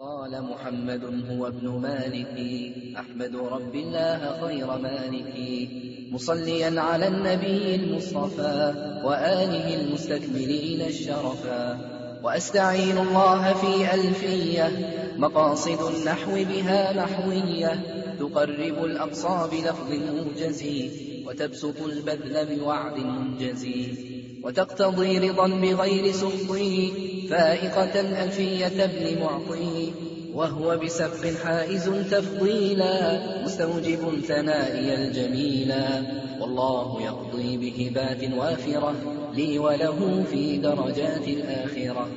قال محمد هو ابن مالك أحمد رب الله خير مالك مصليا على النبي المصطفى وآله المستكملين الشرفا وأستعين الله في ألفية مقاصد النحو بها نحوية تقرب الأقصى بلفظ موجز وتبسط البذل بوعد منجز وتقتضي رضا بغير سخطه فائقة ألفية ابن معطي وهو بسبق حائز تفضيلا مستوجب ثنائي الجميلا والله يقضي بهبات وافرة لي وله في درجات الآخرة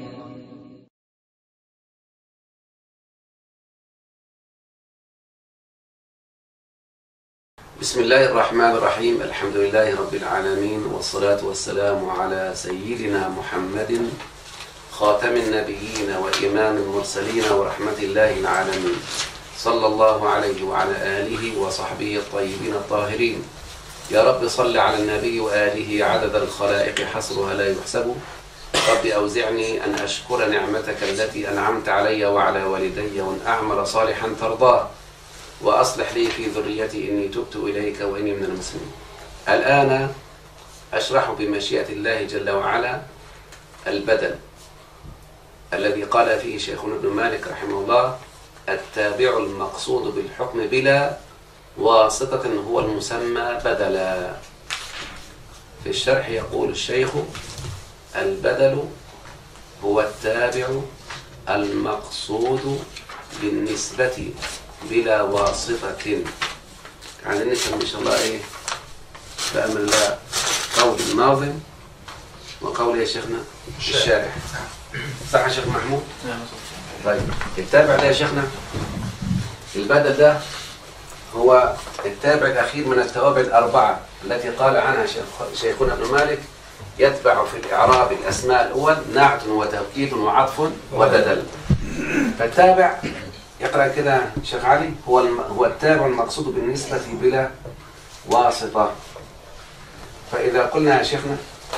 بسم الله الرحمن الرحيم الحمد لله رب العالمين والصلاة والسلام على سيدنا محمد خاتم النبيين وإمام المرسلين ورحمة الله العالمين صلى الله عليه وعلى آله وصحبه الطيبين الطاهرين يا رب صل على النبي وآله عدد الخلائق حصرها لا يحسب رب أوزعني أن أشكر نعمتك التي أنعمت علي وعلى والدي وأن أعمل صالحا ترضاه وأصلح لي في ذريتي إني تبت إليك وإني من المسلمين الآن أشرح بمشيئة الله جل وعلا البدل الذي قال فيه شيخنا ابن مالك رحمه الله التابع المقصود بالحكم بلا واسطة هو المسمى بدلا في الشرح يقول الشيخ البدل هو التابع المقصود بالنسبة بلا واسطة يعني نفهم إن شاء الله إيه بأمر الله قول الناظم وقول يا شيخنا الشارح صح يا شيخ محمود؟ طيب التابع ده يا شيخنا البدل ده هو التابع الأخير من التوابع الأربعة التي قال عنها شيخ شيخنا ابن مالك يتبع في الإعراب الأسماء الأول نعت وتوكيد وعطف وبدل فالتابع يقرأ كده شيخ علي هو الم... هو التابع المقصود بالنسبة بلا واسطة فإذا قلنا يا شيخنا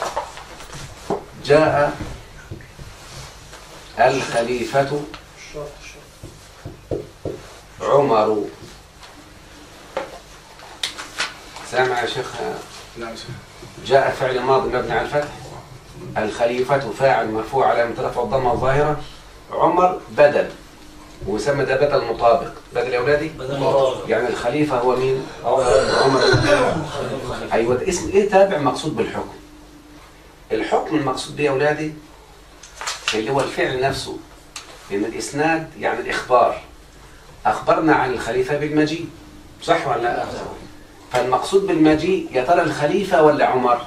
جاء الخليفة عمر سامع يا شيخ جاء فعل ماضي مبني على الفتح الخليفة فاعل مرفوع على رفع الضمة الظاهرة عمر بدل ويسمى ده بدل مطابق بدل يا اولادي بدل يعني الخليفه هو مين عمر ايوه ده اسم ايه تابع مقصود بالحكم الحكم المقصود بيه يا اولادي اللي هو الفعل نفسه لان الاسناد يعني الاخبار اخبرنا عن الخليفه بالمجيء صح ولا لا فالمقصود بالمجيء يا ترى الخليفه ولا عمر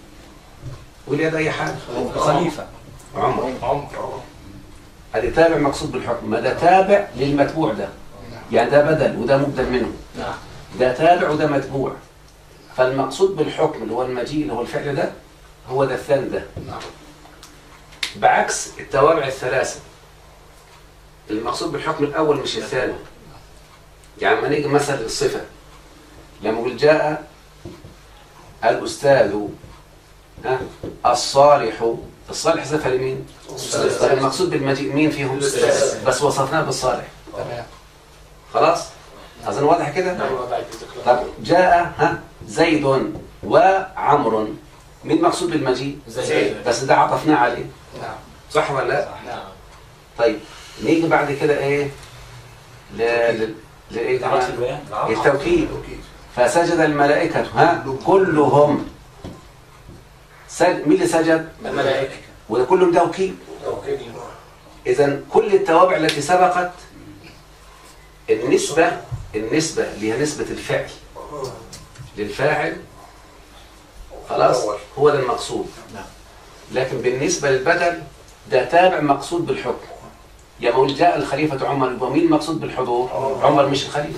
قول يا ده اي حاجه خليفة عمر عمر هذا تابع مقصود بالحكم ما ده تابع للمتبوع ده يعني ده بدل وده مبدل منه نعم ده تابع وده متبوع فالمقصود بالحكم اللي هو المجيء اللي هو الفعل ده هو ده الثاني ده نعم بعكس التوابع الثلاثة المقصود بالحكم الأول مش الثاني يعني لما نيجي مثلا الصفة لما أقول جاء الأستاذ ها الصالح الصالح صفة لمين؟ طيب المقصود بالمجيء مين فيهم؟ الأستاذ. بس وصفناه بالصالح تمام خلاص؟ أظن واضح كده؟ نعم طب جاء ها زيد وعمر مين المقصود بالمجيء؟ زيد. بس ده عطفناه عليه نعم صح ولا لا؟ نعم طيب نيجي بعد كده ايه؟ ل... ل... لإيه عطف كمان؟ البيان التوكيد فسجد الملائكة ها كلهم سج... مين اللي سجد؟ الملائكة وده كلهم توكيد توكيد إذا كل التوابع التي سبقت النسبة النسبة اللي هي نسبة الفعل للفاعل خلاص هو ده المقصود نعم. لكن بالنسبة للبدل ده تابع مقصود بالحكم يا مول جاء الخليفة عمر يبقى مين المقصود بالحضور عمر مش الخليفة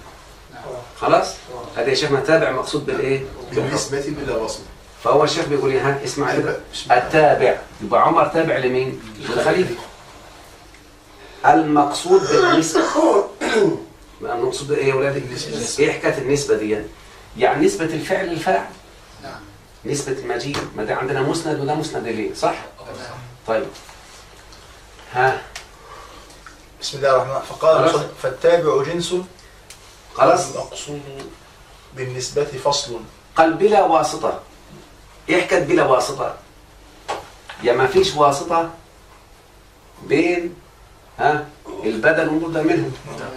خلاص هذا يا شيخنا تابع مقصود بالايه بالحكم بالنسبة بلا وصف فهو الشيخ بيقول لي ها اسمع كده التابع يبقى عمر تابع لمين للخليفة المقصود بالنسبة ما المقصود ايه يا ولادي ايه حكايه النسبه دي يعني نسبه الفعل للفاعل نعم نسبه المجيء ما ده عندنا مسند وده مسند اليه صح طيب ها بسم الله الرحمن الرحيم فقال خلاص. المصنف فالتابع جنس خلاص المقصود بالنسبة فصل قال بلا واسطة ايه حكاية بلا واسطة يعني ما فيش واسطة بين ها البدل والمبدل منه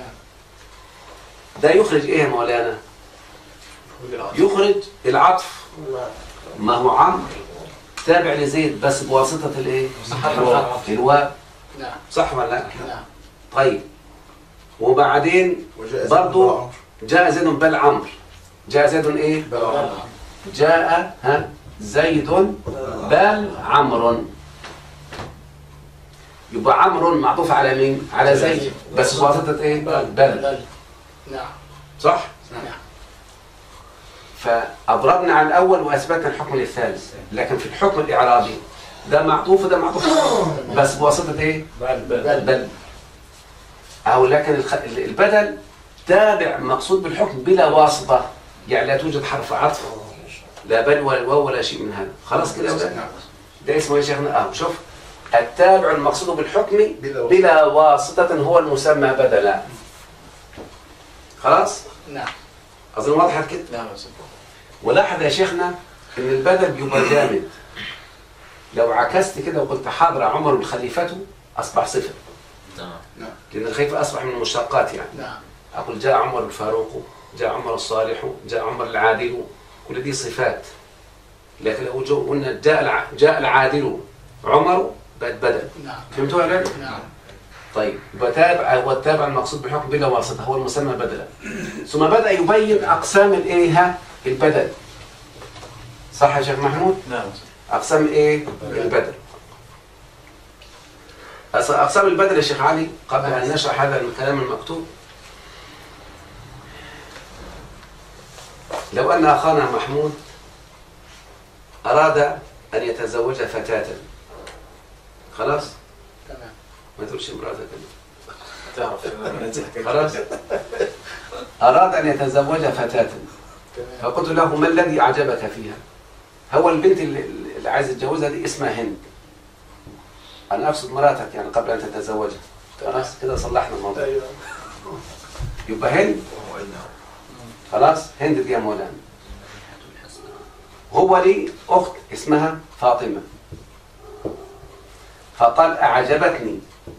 ده يخرج ايه يا مولانا يخرج العطف ما هو عمرو تابع لزيد بس بواسطة الايه الواو نعم صح ولا لا نعم طيب وبعدين وجاء زيد برضو بن عمرو. جاء زيد بل عمرو جاء زيد ايه بل عمرو. جاء ها زيد بل عمرو يبقى عمرو معطوف على مين على زيد بس بواسطة ايه بل بل نعم صح نعم فأضربنا على الأول وأثبتنا الحكم للثالث لكن في الحكم الإعرابي ده معطوف وده معطوف بس بواسطة إيه؟ بل بل أو لكن الخ- البدل تابع مقصود بالحكم بلا واسطة يعني لا توجد حرف عطف لا بل ولا واو ولا شيء من هذا خلاص كده يا أولاد؟ ده اسمه يا شيخنا أهو شوف التابع المقصود بالحكم بلا واسطة. بلا واسطة هو المسمى بدلا خلاص نعم أظن وضحت كده نعم ولاحظ يا شيخنا ان البدل بيبقى جامد لو عكست كده وقلت حاضر عمر الخليفة اصبح صفة نعم. لان الخليفة اصبح من المشتقات يعني نعم اقول جاء عمر الفاروق جاء عمر الصالح جاء عمر العادل كل دي صفات لكن لو جو قلنا جاء الع... جاء العادل عمر بقت بدل نعم فهمتوا يا ولاد؟ نعم طيب يبقى تابع هو التابع المقصود بالحكم بلا واسطة هو المسمى بدلا ثم بدأ يبين أقسام الإيه ها؟ البدل صح يا شيخ محمود؟ نعم أقسام إيه؟ البدل أص- أقسام البدل يا شيخ علي قبل أن نشرح هذا الكلام المكتوب لو أن أخانا محمود أراد أن يتزوج فتاة خلاص؟ تمام ما تقولش امرأتك تعرف خلاص أراد أن يتزوج فتاة تمام فقلت له ما الذي أعجبك فيها هو البنت اللي, اللي عايز يتجوزها دي اسمها هند أنا أقصد مراتك يعني قبل أن تتزوجها خلاص كده صلحنا الموضوع ايوه يبقى هند خلاص هند دي يا مولانا هو لي أخت اسمها فاطمة فقال أعجبتني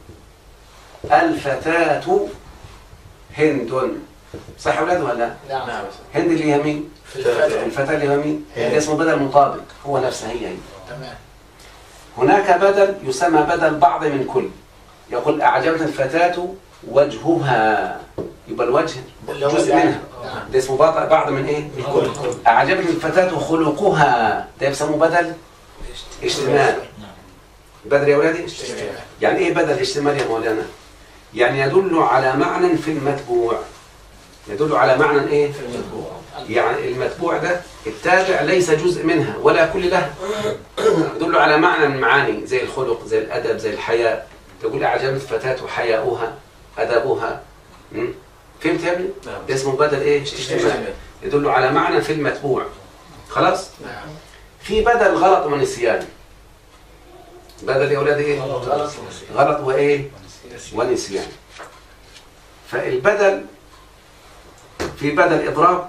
الفتاة هند صح يا أولاد ولا لا؟ نعم هند اللي هي مين؟ في الفتح الفتاة اللي هو مين؟ اللي اسمه بدل مطابق هو نفسه هي هي تمام هناك بدل يسمى بدل بعض من كل يقول أعجبتني الفتاة وجهها يبقى الوجه اللي هو جزء يعني- منها نعم. ده اسمه بعض بعض من ايه؟ الكل. أعجبتني الفتاة خلقها ده يسموه بدل اشتمال بدل يا ولادي يعني ايه بدل اشتمال يا مولانا؟ يعني يدل على معنى في المتبوع يدل على معنى ايه؟ يعني المتبوع ده التابع ليس جزء منها ولا كل لها يدل على معنى من المعاني زي الخلق زي الأدب زي الحياء تقول أعجبت الفتاة حياؤها أدبها م? فهمت يا ابني؟ نعم. ده اسمه بدل إيه؟ اشتمال يدل على معنى في المتبوع خلاص؟ نعم في بدل غلط ونسيان بدل يا أولاد إيه؟ غلط غلط وإيه؟ ونسيان فالبدل في بدل إضراب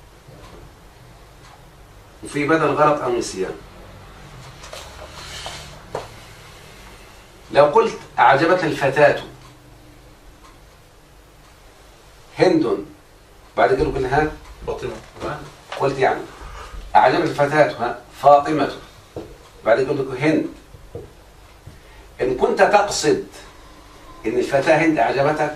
وفي بدل غلط أو نسيان لو قلت أعجبتني الفتاة هند بعد كده قلنا ها فاطمة قلت يعني أعجبت الفتاة ها فاطمة بعد كده قلت هند إن كنت تقصد إن الفتاة هند أعجبتك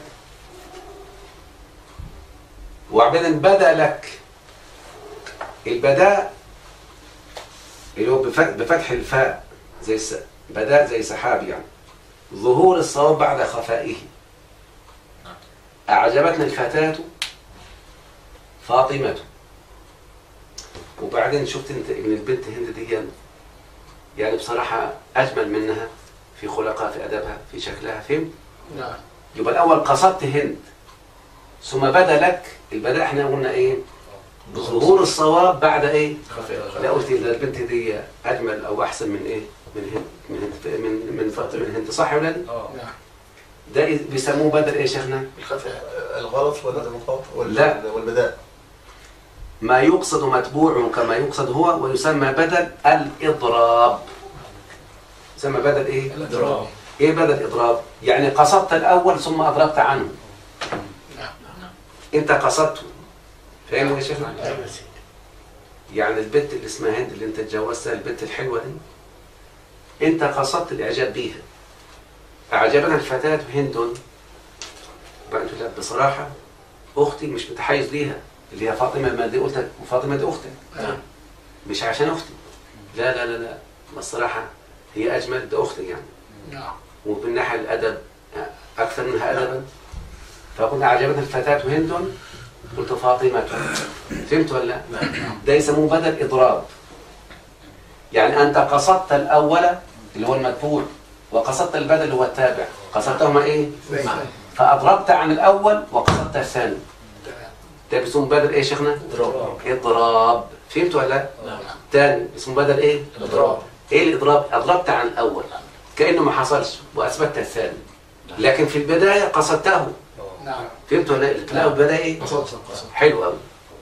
وبعدين بدا لك البداء اللي هو بف- بفتح الفاء زي الس... بداء زي سحاب يعني ظهور الصواب بعد خفائه أعجبتني الفتاة فاطمة وبعدين شفت انت ان البنت هند دي يعني بصراحة أجمل منها في خلقها في أدبها في شكلها فهمت؟ نعم يبقى الأول قصدت هند ثم بدا لك البداء احنا قلنا ايه؟ ظهور الصواب بعد ايه؟ لا قلت ان البنت دي اجمل او احسن من ايه؟ من هند من هند من من فاطمه من هند صح ولا لا؟ نعم ده بيسموه بدل ايه يا شيخنا الخفاء الغلط ولا المخاط ولا لا. والبداء ما يقصد متبوع كما يقصد هو ويسمى بدل الإضراب يسمى بدل ايه الإضراب ايه بدل إضراب يعني قصدت الأول ثم أضربت عنه نعم انت قصدته فاهم يا شيخنا أيوة يا سيدي يعني البنت اللي اسمها هند اللي انت اتجوزتها البنت الحلوة دي انت قصدت الإعجاب بيها أعجبنا الفتاة هند قلت لا بصراحة أختي مش متحيز ليها اللي هي فاطمة ما دي قلت فاطمة دي أختك نعم مش عشان أختي لا لا لا لا ما الصراحة هي أجمل ده أختي يعني نعم ومن ناحية الأدب أكثر منها أدبا فقلنا أعجبتني الفتاة هند قلت فاطمة فهمت ولا لا؟ ده يسموه بدل إضراب يعني أنت قصدت الأول اللي هو المتبوع وقصدت البدل اللي هو التابع قصدتهما إيه؟ نعم فأضربت عن الأول وقصدت الثاني تمام ده بيسموه بدل إيه يا شيخنا؟ إضراب إضراب فهمت ولا لا؟ نعم تاني اسمه بدل إيه؟ إضراب ايه الاضراب اضربت عن الاول كانه ما حصلش واثبتت الثاني لكن في البدايه قصدته نعم فهمت ولا لا تلاقوا البدايه ايه قصد قصد حلو قوي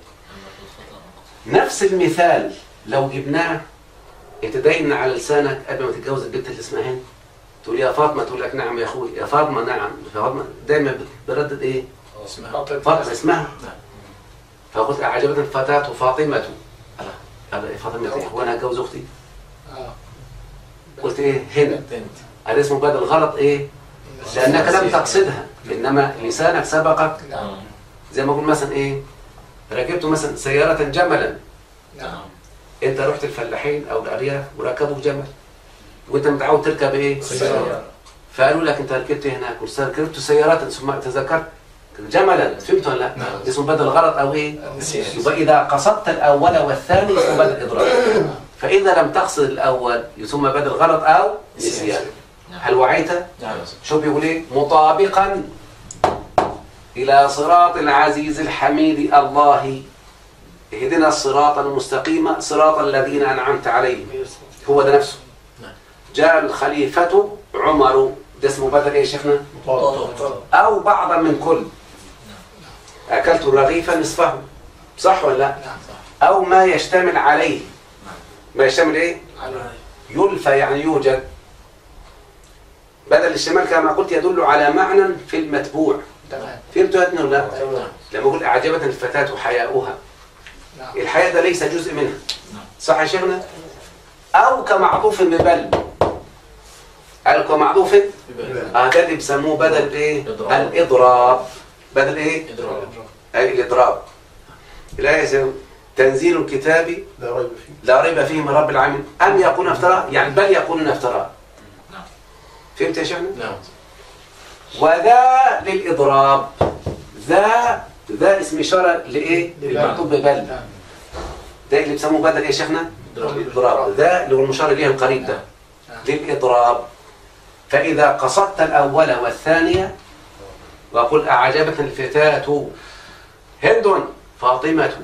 نفس المثال لو جبناه انت دايما على لسانك قبل ما تتجوز البنت اللي اسمها هند تقول يا فاطمه تقول لك نعم يا اخوي يا فاطمه نعم يا فاطمه دايما بردد ايه اسمها فاطمه اسمها نعم. فقلت اعجبتني الفتاه فاطمه قال ايه فاطمه ايه وانا هتجوز اختي آه. قلت ايه هند هذا اسمه بدل غلط ايه لأنك لم تقصدها إنما لسانك سبقك نعم زي ما أقول مثلا إيه ركبت مثلا سيارة جملا نعم أنت رحت الفلاحين أو الأرياف وركبوا جمل وأنت متعود تركب إيه سيارة. فقالوا لك أنت ركبت هناك وركبت سيارات ثم تذكرت جملا فهمت ولا لا؟ نعم. اسمه بدل غلط أو إيه نسيان. يبقى إذا قصدت الأول والثاني اسمه بدل إضراب فإذا لم تقصد الأول يسمى بدل غلط أو نسيان هل وعيت؟ نعم شو بيقول ايه مطابقا الى صراط العزيز الحميد الله اهدنا الصراط المستقيم صراط الذين انعمت عليهم هو ده نفسه نعم. جاء الخليفة عمر ده اسمه بدل ايه يا شيخنا مطابق او بعضا من كل اكلت الرغيف نصفه صح ولا لا نعم صح او ما يشتمل عليه ما يشتمل ايه عليه يلفى يعني يوجد بدل الشمال كما قلت يدل على معنى في المتبوع تمام فهمتوا يا ابني ولا لا؟ تمام لما اقول اعجبتني الفتاة حياؤها نعم الحياء ده ليس جزء منها نعم. صح يا شيخنا او كمعطوف ببل قال كمعطوف اه ده اللي بيسموه بدل ايه إضراب. الاضراب بدل ايه إضراب اي الاضراب الايه يسمى تنزيل الكتاب لا ريب فيه لا ريب فيه من رب العالمين ام يكون افتراء يعني بل يكون افتراء نعم. فهمت يا شيخنا نعم وذا للإضراب ذا ذا اسم إشارة لإيه؟ للمكتوب ببل نعم ده اللي بيسموه بدل إيه يا شيخنا؟ إضراب. إضراب ذا اللي هو المشار إليه القريب ده نعم. للإضراب فإذا قصدت الأول والثانية وقل أعجبتني الفتاة هند فاطمة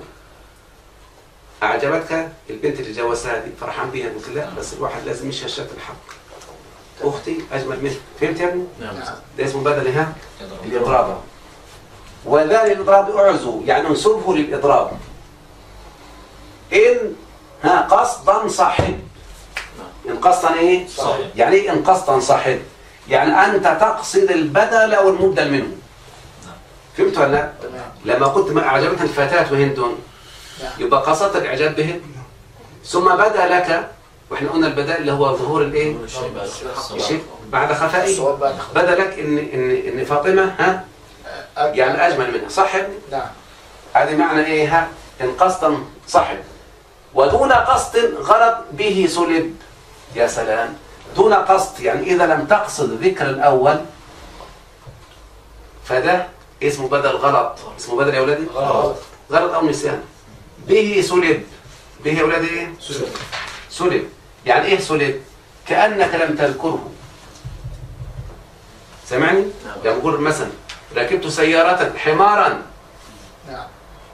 أعجبتك البنت اللي جوزتها دي فرحان بيها قلت لا بس الواحد لازم يشهد شهادة الحق أختي أجمل منها فهمت يا ابني؟ نعم ده اسمه بدل ها؟ الإضراب وذا للإضراب أعزو يعني انسبه للإضراب إن ها قصدا صاحب إن قصدا إيه؟ صاحب. يعني إيه إن قصدا صاحب؟ يعني أنت تقصد البدل أو المبدل منه فهمت ولا لا؟ تمام لما قلت ما أعجبتني الفتاة وهند نعم يبقى قصدت الإعجاب بهن ثم بدا لك وإحنا قلنا البداء اللي هو ظهور الإيه؟ الشيء بعد خفائه الصواب بعد خطأ. بدا لك إن إن إن فاطمة ها أجمل. يعني أجمل منها صح يا ابني؟ نعم هذه معنى ايه ها ان قصدا صحب ودون قصد غلط به سلب يا سلام دون قصد يعني اذا لم تقصد ذكر الاول فده اسمه بدل غلط اسمه بدل يا اولادي غلط. غلط او نسيان به سلب به يا اولادي ايه سلب يعني ايه سلب كانك لم تذكره سمعني نعم. لما اقول مثلا ركبت سياره حمارا نعم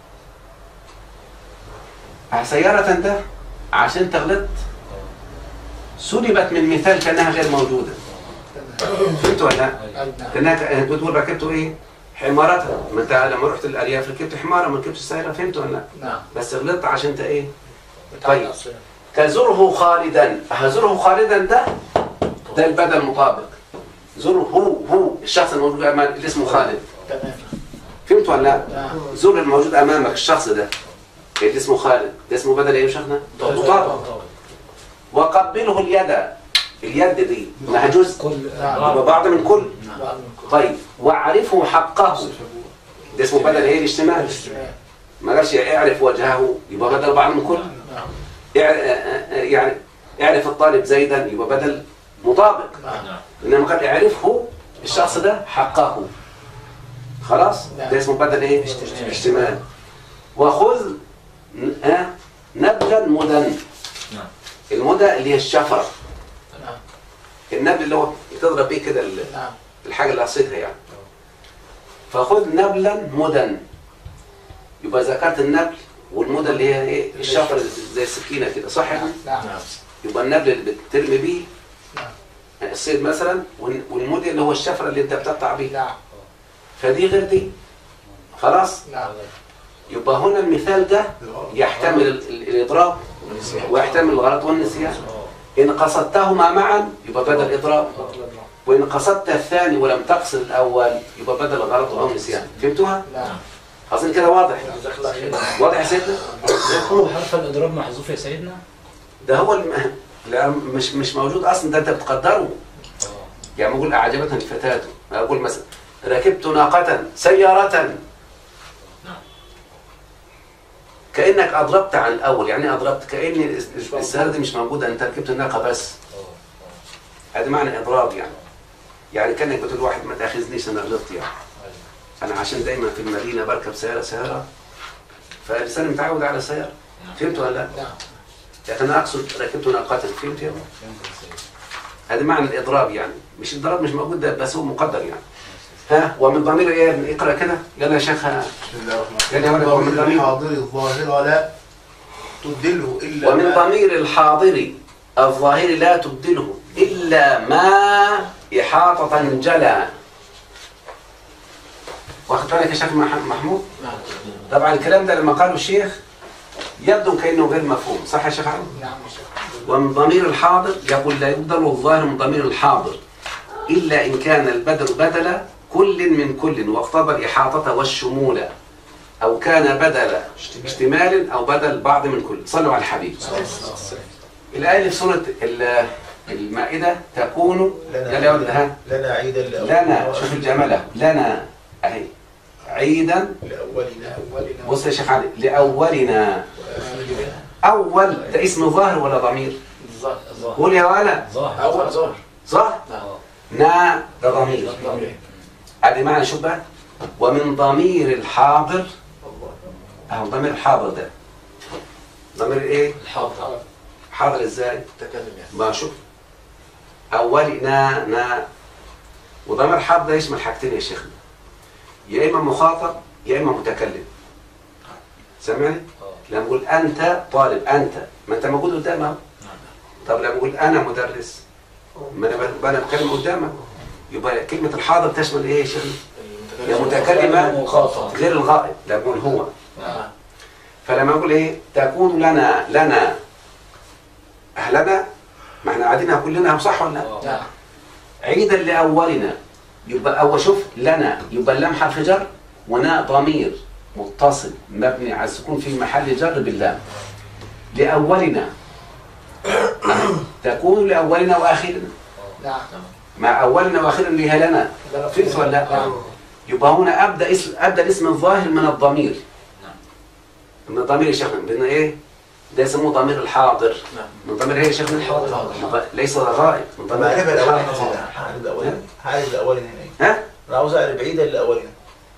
سيارة ده عشان تغلط سلبت من مثال كأنها غير موجودة تمام فهمتوا ولا لا؟ أي نعم كانك انت بتقول ركبتوا ايه؟ حمارة ما انت لما رحت الارياف ركبت حمارة ما ركبتش سيارة فهمتوا ولا لا؟ نعم بس غلطت عشان انت ايه؟ بتاع طيب. الأصل. تزره خالدا هزره خالدا ده ده البدل المطابق زره هو هو الشخص الموجود امام اللي اسمه خالد تمام فهمت ولا لا؟ نعم زر الموجود امامك الشخص ده اللي اسمه خالد ده اسمه بدل ايه يا شيخنا؟ مطابق وقبله اليد اليد دي ما جزء كل يبقى بعض من كل بعض من كل. طيب واعرفه حقه ده اسمه بدل ايه الاشتمال تمام. ما قالش اعرف وجهه يبقى بدل بعض من كل نعم اع- يعني اعرف الطالب زيدا يبقى بدل مطابق نعم انما قال اعرفه الشخص ده حقه خلاص نعم. ده اسمه بدل ايه اشتمال وخذ ن- آه، نبلا مدن نعم. المدى اللي هي الشفره نعم النبل اللي هو بتضرب بيه كده ال- نعم الحاجه اللي قصيتها يعني فخذ نبلا مدن يبقى ذكرت النبل والمدى اللي هي ايه الشفره زي السكينه كده صح يا ابني؟ نعم يبقى النبل اللي بترمي بيه نعم. الصيد مثلا وال- والمدي اللي هو الشفره اللي انت بتقطع بيه نعم فدي غير دي خلاص نعم يبقى هنا المثال ده يحتمل ال- ال- الاضراب ويحتمل الغلط والنسيان ان قصدتهما معا يبقى بدل اضراب وان قصدت الثاني ولم تقصد الاول يبقى بدل الغلط او النسيان فهمتوها نعم اظن كده واضح جزاك الله خير واضح يا سيدنا يكون حرف الإضراب محذوف يا سيدنا؟ ده هو الم... لا مش مش موجود اصلا ده انت بتقدره يعني بقول اعجبتني الفتاه اقول مثلا ركبت ناقه سياره كانك اضربت عن الاول يعني اضربت كان السياره دي مش موجوده انت ركبت الناقه بس هذا معنى اضراب يعني يعني كانك بتقول واحد ما تاخذنيش انا غلطت يعني انا عشان دايما في المدينه بركب سياره سياره فالانسان متعود على السياره فهمت ولا لا؟ نعم لكن انا اقصد ركبت ناقه فهمت يا ابو؟ هذا معنى الاضراب يعني مش الضرب مش موجود ده بس هو مقدر يعني ها ومن ضمير ايه يا ابني؟ اقرا كده يلا يا شيخ ها. بسم الله الرحمن يعني يا ولد الرحيم ومن ضمير ضمير الحاضر الظاهر لا تبدله إلا ومن ما ضمير الحاضر الظاهر لا تبدله الا ما احاطه جلا واخد بالك يا شيخ مح- محمود؟ نعم طبعا الكلام ده لما قاله الشيخ يبدو كانه غير مفهوم صح يا شيخ علي؟ نعم يا شيخ. ومن ضمير الحاضر يقول لا يبدل الظاهر من ضمير الحاضر إلا إن كان البدل بدل كل من كل واقتضى الإحاطة والشمول أو كان بدل اشتمال أو بدل بعض من كل صلوا على الحبيب الآية اللي في سورة ال- المائدة تكون لا لا ولا ها لنا عيدا لأولنا لنا شوف الجمال أهو. لنا أهي عيدا لأولنا أولنا بص يا شيخ علي لأولنا أول ده اسم ظاهر ولا ضمير؟ ظاهر قول يا ولد ظاهر أول ظاهر صح؟ نعم نا ده ضمير ضمير ادي معنى شوف بقى ومن ضمير الحاضر اهو ضمير الحاضر ده ضمير ايه الحاضر حاضر ازاي تكلم يعني ما شوف اولي نا نا وضمير حاضر ده يشمل حاجتين يا شيخنا يا اما مخاطب يا اما متكلم سامعني لما اقول انت طالب انت ما انت موجود قدامي اهو طب لما اقول انا مدرس ما انا ب- انا بتكلم قدامك يبقى كلمه الحاضر تشمل ايه يا شيخنا يا متكلمة مخاطب غير الغائب لا بقول هو نعم فلما اقول ايه تكون لنا لنا اهلنا ما احنا قاعدين كلنا صح ولا لا؟ نعم عيدا لاولنا يبقى اول شوف لنا يبقى اللام حرف جر ونا ضمير متصل مبني على السكون في محل جر باللام لاولنا تكون لاولنا واخرنا نعم مع اولنا واخرنا اللي هي لنا فهمت ولا لا؟ نعم يبقى هنا ابدا اسم ابدا الاسم الظاهر من الضمير من الضمير يا شيخنا لان ايه ده يسموه ضمير الحاضر نعم. من ضمير ايه يا شيخنا الحاضر ليس الغائب من ضمير معرفة الأولين الحاضر. هنا هعرف الأولين هعرف الأولين هنا ها أنا عاوز أعرف عيدا للأولين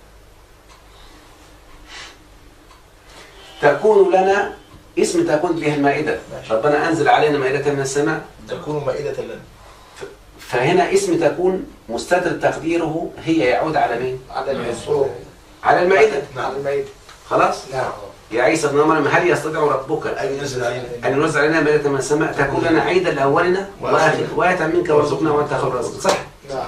تكون لنا اسم تكون فيها المائده ماشي. ربنا انزل علينا مائده من السماء تكون مائدة لنا فهنا اسم تكون مستتر تقديره هي يعود على مين على الحصول على المائده على الميت خلاص نعم يا عيسى ابن مريم هل يستطيع ربك أي ينزل علينا أن ينزل علينا مائدة من السماء تكون لنا عيدا لأولنا وآخر وآية منك وارزقنا وأنت خير الرازقين صح؟ نعم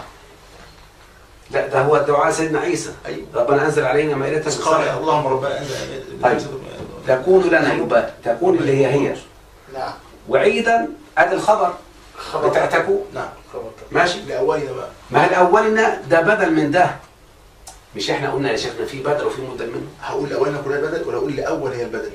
لا ده هو الدعاء سيدنا عيسى ايوه ربنا انزل علينا مائدة من قال السماء اللهم ربنا انزل طيب. تكون لنا يبقى تكون اللي هي هي نعم وعيدا ادي الخبر بتاع تكون نعم ماشي لاولنا بقى ما الاولنا ده بدل من ده مش احنا قلنا يا شيخنا في بدل وفي بدل منه هقول لاولنا كلها البدل ولا اقول لاول هي البدل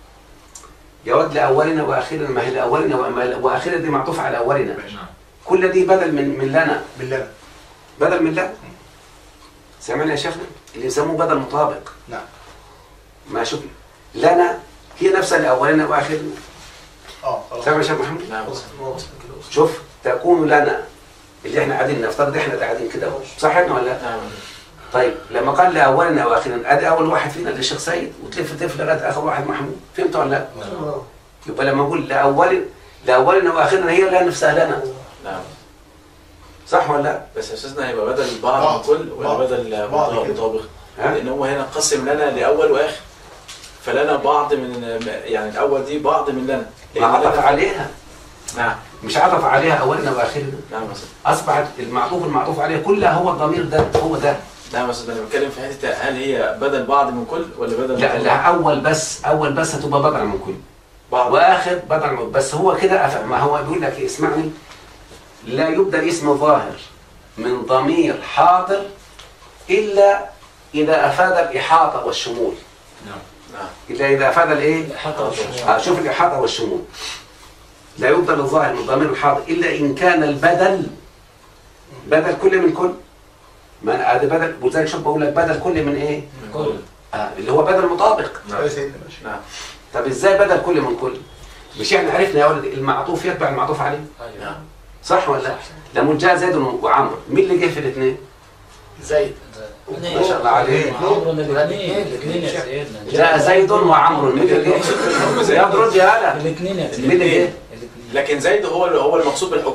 يا واد لاولنا واخرنا ما هي الاولنا وأما- واخرنا دي معطوفه على اولنا كل دي بدل من من لنا من لنا بدل من لنا سامعنا يا شيخنا اللي يسموه بدل مطابق نعم ما شوف لنا هي نفسها لاولنا واخرنا اه خلاص سامع يا شيخ محمد نعم شوف تكون لنا اللي احنا قاعدين نفترض احنا اللي قاعدين كده صحتنا ولا لا؟ نعم طيب لما قال لاولنا واخرنا ادي اول واحد فينا اللي الشيخ سيد وتلف تلف لغايه اخر واحد محمود فهمت ولا لا؟ يبقى لما اقول لاول لاولنا واخرنا هي لا نفسها لنا نعم صح ولا لا؟ بس يا استاذنا هيبقى بدل بعض بعض. من كل ولا بعض. بدل بعض مطابق كده. مطابق ها؟ لان هو هنا قسم لنا لاول واخر فلنا بعض من يعني الاول دي بعض من لنا ما عطف لنا- عليها نعم مش عطف عليها اولنا واخرنا نعم يا استاذ اصبحت المعطوف المعطوف عليها كلها هو الضمير ده هو ده نعم يا استاذ انا بتكلم في حته هل هي بدل بعض من كل ولا بدل لا مطابق؟ لا اول بس اول بس هتبقى بدل من كل بعض واخر بدل من بس هو كده أف- ما هو بيقول لك إيه، اسمعني لا يبدل اسم ظاهر من ضمير حاضر الا اذا افاد الاحاطه والشمول نعم الا اذا افاد الايه حتى آه، شوف الإحاطة والشمول لا يبدل الظاهر من ضمير الحاضر إلا إن كان البدل بدل كل من كل ما هذا بدل وزي شوف بقول لك بدل كل من إيه؟ كل آه اللي هو بدل مطابق يا سيدنا ماشي نعم طب إزاي بدل كل من كل؟ مش احنا عرفنا يا ولد المعطوف يتبع المعطوف عليه نعم صح ولا لا؟ لما جاء زيد وعمرو مين اللي جه في الاثنين؟ زيد ما شاء الله عليه عمرو الاثنين الاثنين يا سيدنا جاء زيد وعمرو مين اللي جه؟ يضرب يا هلا الاثنين يا مين اللي جه؟ لكن زيد هو هو المقصود بالحكم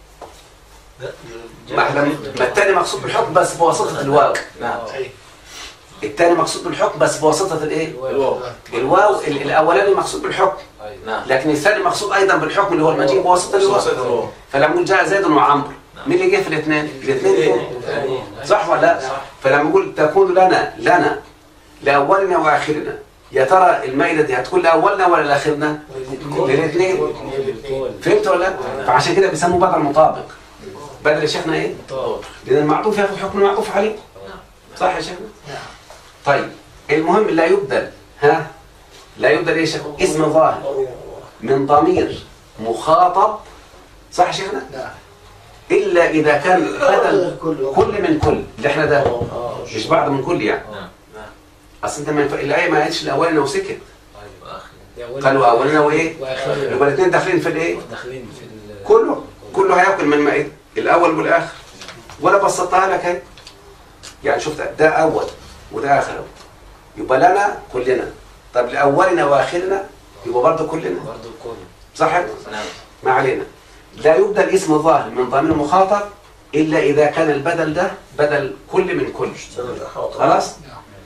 ما احنا ما الثاني مقصود بالحكم بس بواسطة الواو نعم صحيح الثاني مقصود بالحكم بس بواسطة الايه؟ الواو الواو ال- الاولاني مقصود بالحكم نعم لكن الثاني مقصود ايضا بالحكم اللي هو المجيء بواسطة وسط الواو الواو فلما نقول جاء زيد وعمرو مين اللي جه في الاثنين؟ الاثنين جم. صح ولا لا؟ فلما نقول تكون لنا لنا لاولنا واخرنا يا ترى المائده دي هتكون لاولنا ولا لاخرنا؟ للاثنين فهمت ولا لا؟ فعشان كده بيسموه بدل مطابق بدل يا شيخنا ايه؟ لان المعطوف ياخذ حكم المعطوف عليه صح يا شيخنا؟ طيب المهم لا يبدل ها؟ لا يبدل ايش؟ اسم ظاهر من ضمير مخاطب صح يا شيخنا؟ نعم الا اذا كان بدل كل من كل اللي احنا ده مش بعض من كل يعني اصل انت ما ينفع الايه ما قالتش الاولنا وسكت قالوا اولنا وايه؟ يبقى الاثنين داخلين في الايه؟ داخلين في ال- كله كله هياكل من المائده الاول والاخر وانا بسطتها لك اهي يعني شفت ده اول وده اخر أهو. يبقى لنا كلنا طب لاولنا واخرنا يبقى برضه كلنا برضه كل صح نعم ما علينا لا يبدل اسم ظاهر من ضمير مخاطب الا اذا كان البدل ده بدل كل من كل خلاص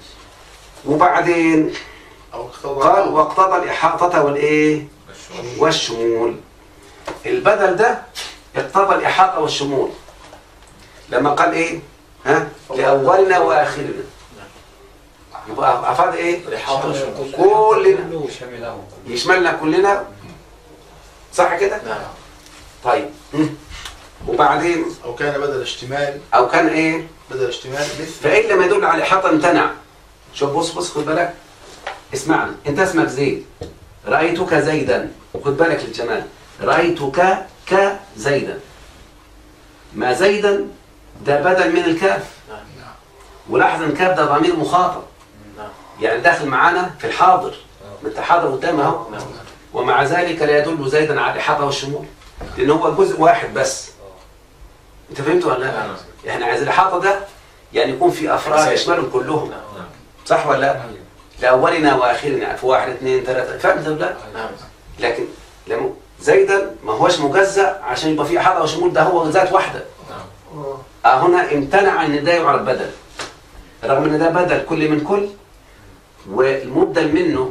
وبعدين او اقتضى قال واقتضى الاحاطه والايه والشمول البدل ده اقتضى الإحاطة والشمول لما قال إيه ها لأولنا وآخرنا يبقى أفاد إيه الإحاطة والشمول. كلنا كله شاملهم يشملنا كلنا صح كده نعم طيب مم. وبعدين او كان بدل اشتمال أو كان إيه بدل اشتمال مثل فإن لم يدل على الإحاطة امتنع شوف بص بص خد بالك اسمعني أنت اسمك زيد رأيتك زيدا خد بالك للجمال رأيتك كزيدا ما زيدا ده بدل من الكاف نعم. ولاحظ ان الكاف ده ضمير مخاطب نعم يعني داخل معانا في الحاضر ما انت حاضر قدامه اهو نعم ومع ذلك لا يدل زيدا على الإحاطة والشمول لأن هو جزء واحد بس أنت فهمت ولا لا؟ نعم. يعني عايز الإحاطة ده يعني يكون في أفراد مسائل. يشملهم كلهم نعم صح ولا لا؟ لأولنا وآخرنا في واحد اثنين ثلاثة فهمت ولا لا؟ نعم لكن لما زيدا ما هوش مجزأ عشان يبقى فيه إحاطة وشمول ده هو ذات واحدة آه هنا امتنع ان ده يعرف بدل رغم ان ده بدل كل من كل والمبدل منه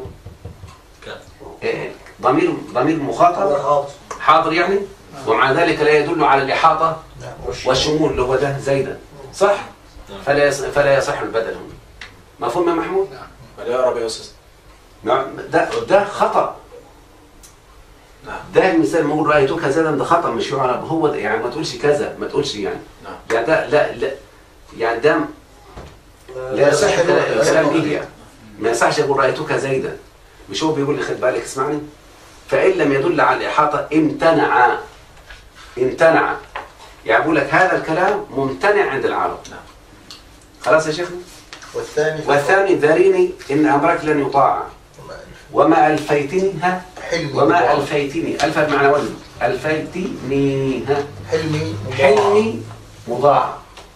آه، ضمير ضمير مخاطب حاضر يعني ومع ذلك لا يدل على الإحاطة والشمول اللي هو ده زيدا صح فلا يص... فلا يصح البدل هنا مفهوم يا محمود ولا يعرب يا استاذ نعم ده ده خطأ نعم ده المثال ما اقول رايتك زيدا ده خطأ مش يعرب هو ده يعني ما تقولش كذا ما تقولش يعني نعم يعني ده لا لا يعني ده لا يصح الكلام الكلام به يعني ما يصحش يقول رايتك زيدا مش هو بيقول لي خد بالك اسمعني فان لم يدل على الاحاطه امتنع امتنع يعني بقول لك هذا الكلام ممتنع عند العرب نعم. خلاص يا شيخنا والثاني والثاني ذريني ان امرك لن يطاع وما الفيتني ها حلمي وما مضاعف. الفيتني الف بمعنى ولد الفيتني ها حلمي مضاعف. حلمي مضاعف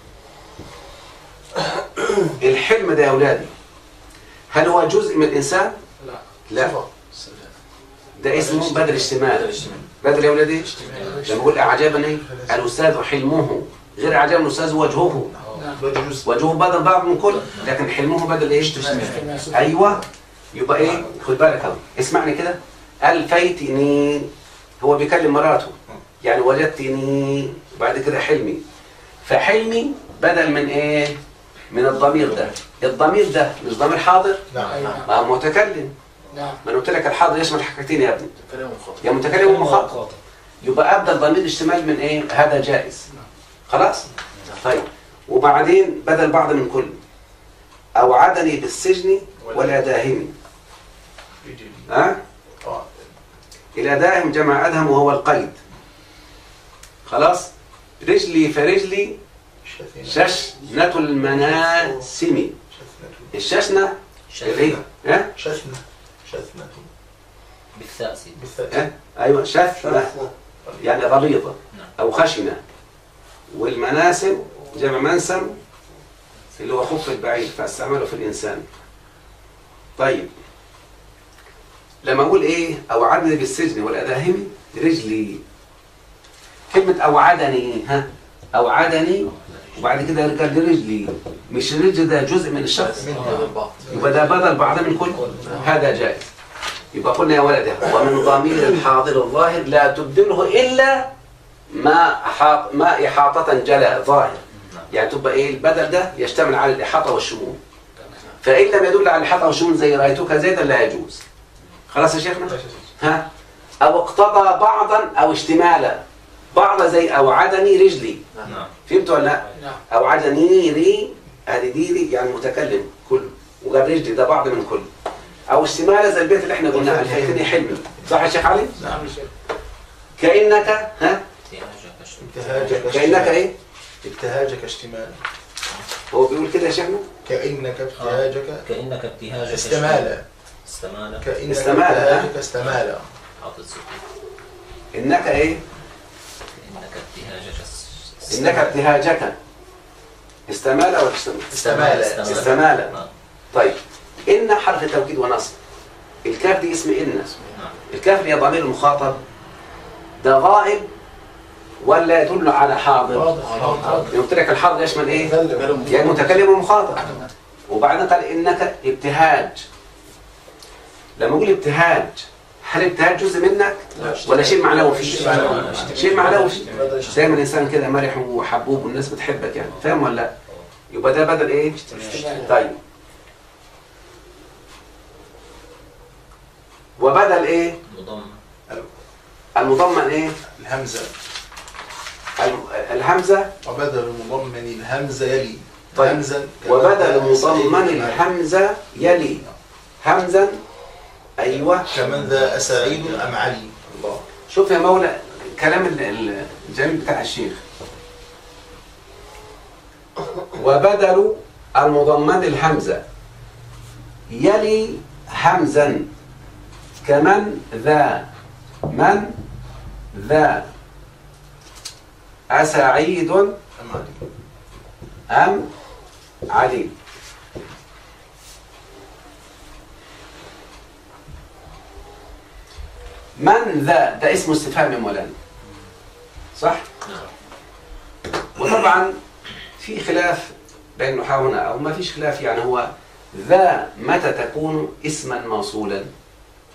الحلم ده يا اولادي هل هو جزء من الانسان لا لا صفة. ده اسمه بدل بدل اشتمال اجتماعي بدل يا اولادي لما اقول اعجبني الاستاذ حلمه غير اعجبني الاستاذ وجهه ده جزء وجهه بدل بعض من كل لكن حلمه بدل ايش ايوه يبقى ايه خد بالك اهو اسمعني كده الفيتني هو بيكلم مراته يعني وجدتني وبعد كده حلمي فحلمي بدل من ايه من الضمير ده الضمير ده مش ضمير حاضر نعم ما هو متكلم نعم ما انا قلت لك الحاضر يشمل حاجتين يا ابني كلام خاطئ يا متكلم ومخاطب يبقى ابدا ضمير اشتمال من ايه هذا جائز خلاص طيب وبعدين بدل بعض من كل اوعدني بالسجن ولا داهمني ها آه. الى داهم جمع ادهم وهو القيد خلاص رجلي فرجلي شاثنة. ششنة المناسم شاثنة. الششنة اللي هي ها شاثنة شاثنة بالثاء سيدي بالثاء ها ايوه شثنة يعني غليظة أو خشنة والمناسم جمع منسم اللي هو خف البعير فاستعمله في الإنسان طيب لما أقول إيه أوعدني بالسجن والأداهم رجلي كلمة أوعدني ها أوعدني وبعد كده قال لي رجلي مش الرجل ده جزء من الشخص بدل بعض يبقى ده بدل بعض من كل هذا جائز يبقى قلنا يا ولد ومن ضمير الحاضر الظاهر لا تبدله الا ما أحاط ما احاطه جلاء ظاهر يعني تبقى ايه البدل ده يشتمل على الاحاطه والشمول فان لم يدل على الاحاطه والشمول زي رايتك زيدا لا يجوز خلاص يا شيخنا ها او اقتضى بعضا او اشتمالا بعض زي اوعدني رجلي نعم فهمت ولا لا؟ نعم أو عدني ري هذه دي ري يعني متكلم كله وقال رجلي ده بعض من كله أو استمالة زي البيت اللي احنا قلناه الفيتني حلمي صح يا شيخ علي؟ نعم يا شيخ كأنك ها؟ احتياجك الشمال. ابتهاجك كأنك اشتمال. إيه؟ ابتهاجك اشتمال هو بيقول كده يا شيخنا؟ كأنك ابتهاجك كأنك ابتهاجك استمالة استمالة كأنك استمالة، ها؟ ابتهاجك استمالة حاطط سكون إنك إيه؟ كأنك ابتهاجك الس- إنك ابتهاجك استمالة ولا استمالة؟ استمالة استمالة نعم طيب إن حرف توكيد ونصب الكاف دي اسم إن نعم الكاف هي ضمير المخاطب ده غائب ولا يدل على حاضر؟ واضح حاضر يعني قلت لك الحاضر يشمل إيه؟ كلام يعني متكلم ومخاطب وبعدين قال انك ابتهاج لما اقول ابتهاج هل ابتهاج جزء منك ولا شيء معنوي فيه شيء معنوي. شيء معنوي فيه زي ما الانسان كده مرح وحبوب والناس بتحبك يعني فاهم ولا لا يبقى ده بدل ايه طيب وبدل ايه مضم المضمن ايه الهمزة الم- الهمزه وبدل مضمن الهمزة يلي طيب. همزا كما وبدل ذا سعيد مضمن أم علي. الهمزه يلي همزا ايوه كمن ذا أسعيد أم علي الله شوف يا مولا كلام ال- ال- الجميل بتاع الشيخ وبدل المضمن الهمزة يلي همزا كمن ذا من ذا أسعيد أم علي أم علي من ذا ده اسمه استفهام يا مولانا صح؟ وطبعا في خلاف بين نحاونا او ما فيش خلاف يعني هو ذا متى تكون اسما موصولا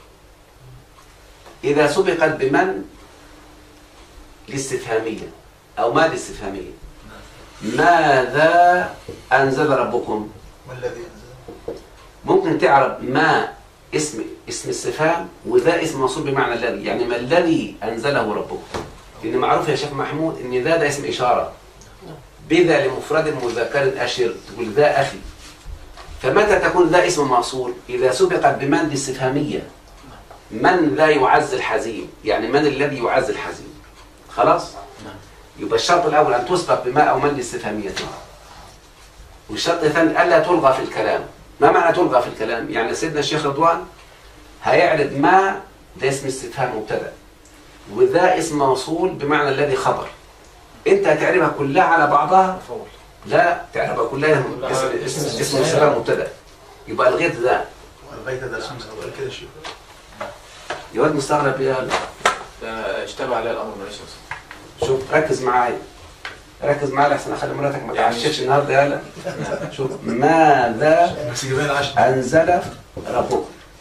اذا سبقت بمن الاستفهاميه أو ما دي استفهامية ماذا أنزل ربكم ما الذي أنزل ممكن تعرف ما اسم اسم استفهام وذا اسم موصول بمعنى الذي يعني ما الذي أنزله ربكم لأن معروف يا شيخ محمود إن ذا ده اسم إشارة بذا لمفرد مذكر أشر تقول ذا أخي فمتى تكون ذا اسم موصول إذا سبقت بمن دي استفهامية من ذا يعز الحزين يعني من الذي يعز الحزين خلاص يبقى الشرط الأول أن تسبق بما أو من دي استفهامية والشرط الثاني ألا تلغى في الكلام ما معنى تلغى في الكلام يعني سيدنا الشيخ رضوان هيعرض ما ده اسم استفهام مبتدا وذا اسم موصول بمعنى الذي خبر انت هتعرفها كلها على بعضها مفعول لا تعرفها كلها اسم اسم اسم استفهام مبتدا يبقى الغيت ذا والغيت ده الخمسة وقال كده شيء يا واد مستغرب يا ده اشتبه عليه الامر معلش يا أستاذ. شوف ركز معايا ركز معايا لحسن اخلي مراتك ما يعني تعشقش النهارده يالا شوف ماذا بس جبال عشر أنزل ربكم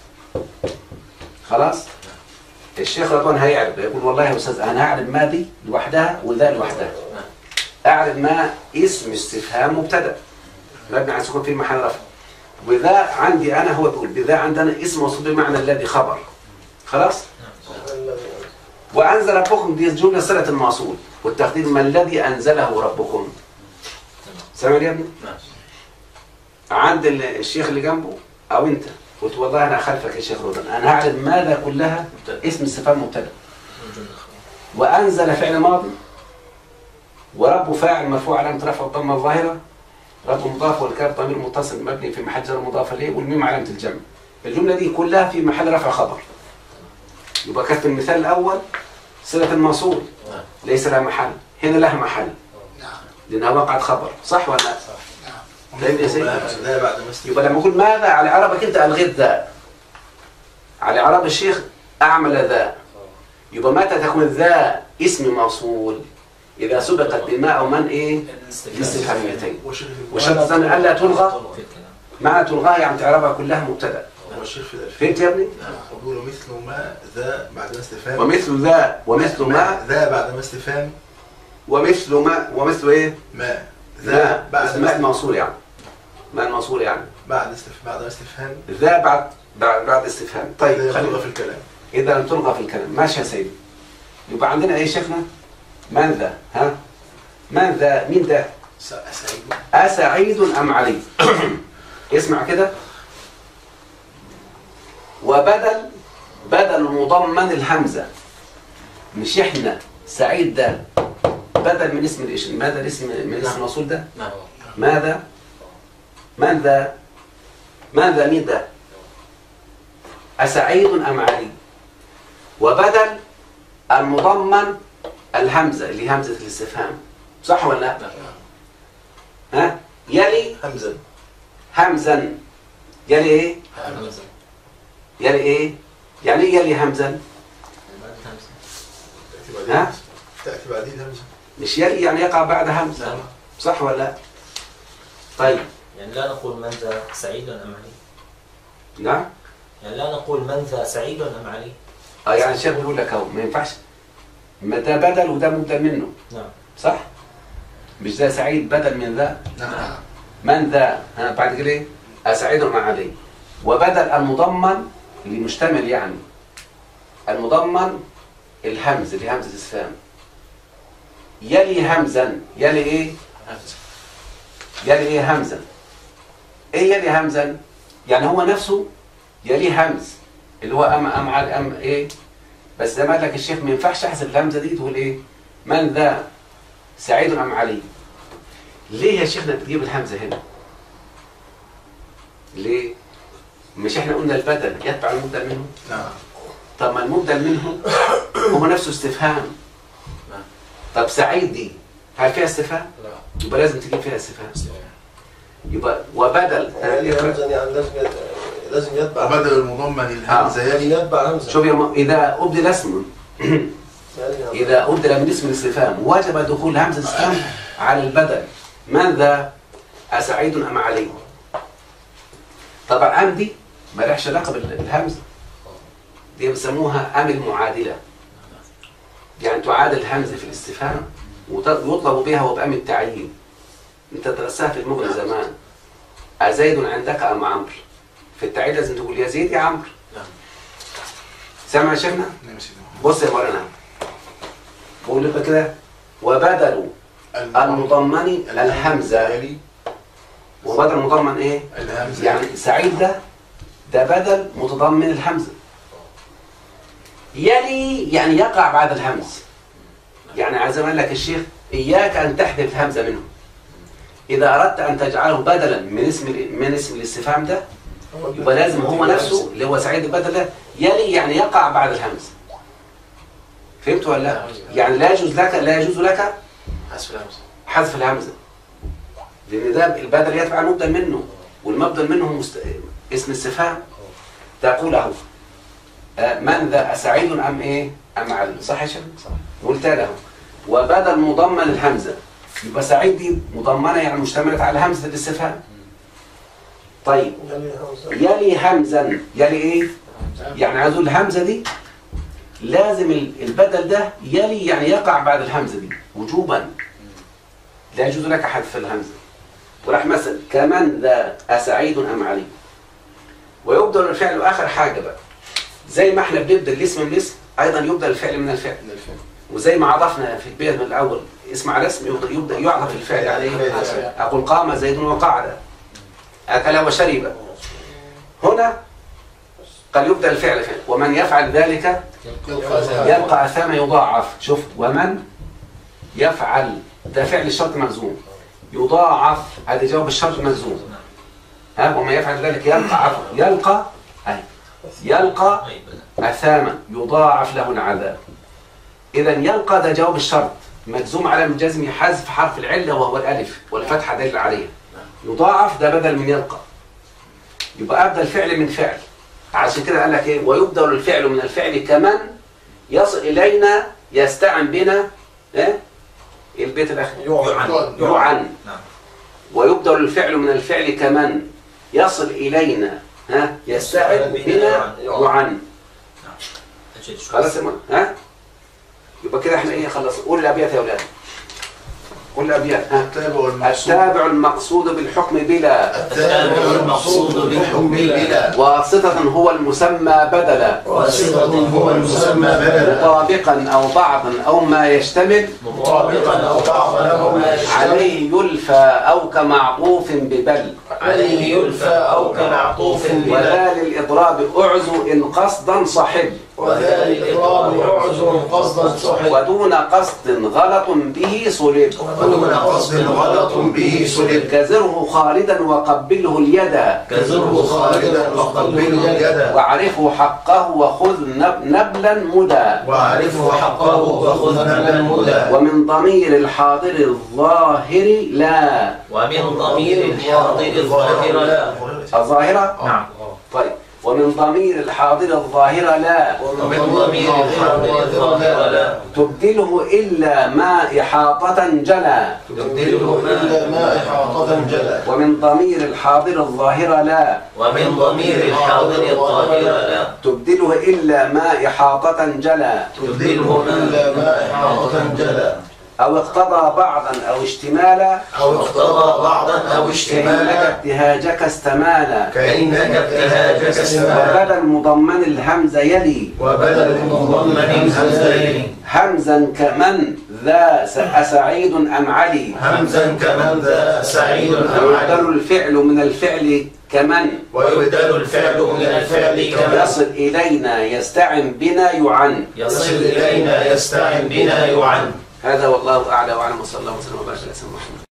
خلاص الشيخ رضوان هيعرف يقول والله يا أستاذ أنا هعرف ما دي لوحدها وذا لوحدها أعرف ما اسم استفهام مبتدأ مبني على السكون في محل رفع وذا عندي أنا هو بيقول بذا عندنا اسم موصول بمعنى الذي خبر خلاص وأنزل ربكم دي جملة صلة الموصول والتقدير ما الذي أنزله ربكم سامع يا ابني؟ نعم عند ال- الشيخ اللي جنبه او انت قلت والله انا خلفك يا شيخ رضوان انا هعرف ماذا كلها مبتدأ. اسم استفهام مبتدا والجملة خبر. وانزل فعل ماضي ورب فاعل مرفوع علامه رفع الضمه الظاهره رب مضاف والكاف ضمير متصل مبني في محل جر مضاف اليه والميم علامه الجمع الجمله دي كلها في محل رفع خبر يبقى كانت المثال الاول صله الموصول نعم. ليس لها محل هنا لها محل لانها وقعت خبر صح ولا لا؟ فاهم يا سيدي؟ ده بعد ما استفهام. يبقى لما اقول ماذا على عربك انت الغيت ذا على عرب الشيخ اعمل ذا يبقى متى تكون ذا اسم موصول اذا سبقت بما او من ايه الاستفهاميتين والشيخ في والشرط الثاني الا تلغى في الكلام معنى تلغى يعني تعربها كلها مبتدا والشيخ في الألف فهمت يا ابني يقول مثل ما ذا بعد ما استفهام ومثل ذا ومثل ما ذا بعد ما استفهام ومثل ما ومثل ايه ما ذا ذا بعد اسم ما ما الموصول يعني ما الموصول يعني بعد استفهام بعد ما استفهام ذا بعد بعد بعد استفهام طيب ذا خلينا يلغى في الكلام إذا لم تلغى في الكلام ماشي يا سيدي يبقى عندنا إيه شيخنا من ذا ها من ذا مين ذا س- سعيد أسعيد أم علي اسمع كده وبدل بدل مضمن الهمزة مش احنا سعيد ده بدل من اسم الإش... ماذا الاسم من اسم الموصول ده نعم ماذا من ذا من ذا مين ذا أسعيد أم علي وبدل المضمن الهمزة اللي هي همزة الاستفهام صح ولا لا؟ نعم ها يلي همزة همزا يلي ايه همزة. يلي ايه يعني ايه يلي همزا همزة. تأتي ها؟ بعدين تأتي بعدين همزة مش يلي يعني يقع بعد همزة نعم. صح ولا لا طيب يعني لا نقول من ذا سعيد أم علي نعم يعني لا نقول من ذا سعيد أم علي اه يعني الشيخ بيقول لك اهو ما ينفعش ما ده بدل وده مبدل منه نعم صح مش ده سعيد بدل من ذا نعم من ذا ها بعد كده ايه اسعد مع علي وبدل المضمن اللي مشتمل يعني المضمن الهمز اللي همزه استفهام يلي همزا يلي ايه همزة يلي ايه همزا ايه يلي همزا يعني هو نفسه يلي همز اللي هو ام ام على ام ايه بس زي ما قال لك الشيخ ما ينفعش احسب الهمزه دي تقول ايه من ذا سعيد ام علي ليه يا شيخنا بتجيب الهمزه هنا ليه مش احنا قلنا البدل يتبع المبدل منه نعم طب ما المبدل منه هو نفسه استفهام نعم. طب سعيد دي هل فيها استفهام لا يبقى لازم تجيب فيها استفهام يبقى وبدل يعني همزة يعني لازم يت- لازم يتبع وبدل المضمن الهمزة يعني يلي يتبع همزة شوف يا م... إذا أبدل اسم يعني همزة. إذا أبدل من اسم الاستفهام وجب دخول همزة الاستفهام على البدل من ذا أسعيد أم علي طبعا أم دي ما لهاش علاقة بال- بالهمزة دي بيسموها أم المعادلة يعني تعادل الهمزة في الاستفهام ويطلب بها وبقام التعيين انت درستها في المغني زمان أزيد عندك أم عمرو في التعيين لازم تقول يا زيد يا عمرو نعم. سامع يا شيخنا نعم سيدي بص يا مولانا بقول لك كده وبدل المضمن الهمزة يلي وبدل المضمن ايه الهمزة يعني سعيد ده ده بدل متضمن الهمزة يلي يعني يقع بعد الهمز يعني عايز اقول لك الشيخ اياك ان تحذف الهمزة منه اذا اردت ان تجعله بدلا من اسم من اسم الاستفهام ده يبقى لازم هو نفسه اللي هو سعيد البدل ده يلي يعني يقع بعد الهمز فهمت ولا لا؟ يعني لا يجوز لك لا يجوز لك حذف الهمزه حذف الهمزة لأن ده البدل يتبع المبدل منه والمبدل منه مست... اسم استفهام تقول أهو آه، من ذا أسعيد أم إيه؟ أم علي صح يا شباب؟ صح قلت له وبدل مضمن الهمزة يبقى سعيد دي مضمنة يعني مشتملة على همزة الاستفهام طيب يلي همزة يلي همزا يلي ايه يعني عايز اقول الهمزه دي لازم ال- البدل ده يلي يعني يقع بعد الهمزه دي وجوبا لا يجوز لك حذف الهمزه وراح مثلا كمن ذا اسعيد ام علي ويبدل الفعل اخر حاجه بقى زي ما احنا بنبدل الاسم من الاسم ايضا يبدل الفعل من الفعل وزي ما عطفنا في البيت من الاول اسم على اسم يبدا يبدا يعطف الفعل عليه اقول قام زيد وقعد اكل وشرب هنا قال يبدا الفعل فعل ومن يفعل ذلك يلقى اثاما يضاعف شوف ومن يفعل ده فعل الشرط ملزوم يضاعف هذا جواب الشرط ملزوم ها ومن يفعل ذلك يلقى عفو يلقى أي يلقى أي بدل أثاما يضاعف له العذاب إذا يلقى ده جواب الشرط مجزوم على الجزم حذف حرف العلة وهو الألف والفتحة دليل عليه يضاعف ده بدل من يلقى يبقى أبدل الفعل من فعل عشان كده قال لك إيه ويبدل الفعل من الفعل كمن يصل إلينا يستعن بنا إيه البيت الأخير يعن يعن نعم ويبدل الفعل من الفعل كمن يصل إلينا ها يستعن بنا يعن أجل شوي. خلاص يا مان ها يبقى كده احنا ايه خلص قول الابيات يا اولاد قول الابيات ها التابع والمقصود التابع المقصود بالحكم بلا التابع المقصود بالحكم بلا واسطة هو المسمى بدلا واسطة هو المسمى بدلا مطابقا او بعضا او ما يشتمل مطابقا أو بعضا أو ما يشتمل عليه يلفى او كمعطوف ببل عليه يلفى أو كمعطوف بلا وذا للاضراب اعزو ان قصدا صحب وذا الإضراب عذر قصدا صحيح ودون قصد غلط به صلب ودون قصد غلط به سلب كزره خالدا وقبله اليد كزره خالدا وقبله اليد واعرفوا حقه وخذ نب- نبلا مدى وأعرفه حقه وخذ نبلا مدى ومن ضمير الحاضر الظاهر لا ومن ضمير الحاضر الظاهر لا الظاهرة نعم طيب ومن ضمير الحاضر الظاهر لا ومن ضمير الحاضر الظاهر لا تبدله إلا ما إحاطة جلا يبدله إلا ما إحاطة جلا ومن ضمير الحاضر الظاهر لا ومن ضمير الحاضر الظاهر لا تبدله إلا ما إحاطة جلا يبدله إلا ما إحاطة جلا أو اقتضى بعضا أو اشتمالا أو اقتضى بعضا أو كأنك اشتمالا ابتهاجك استمالا كأنك ابتهاجك استمالا وبدل مضمن الهمزة يلي وبدل مضمن همزين همزا كمن ذا س- أسعيد أم علي همزا كمن ذا سعيد أم ويبدل علي الفعل من الفعل كمن ويبدل الفعل من الفعل كمن يصل إلينا يستعن بنا يعن يصل إلينا يستعن بنا يعن هذا والله أعلى وأعلم وصلى الله وسلم وبارك على سيدنا محمد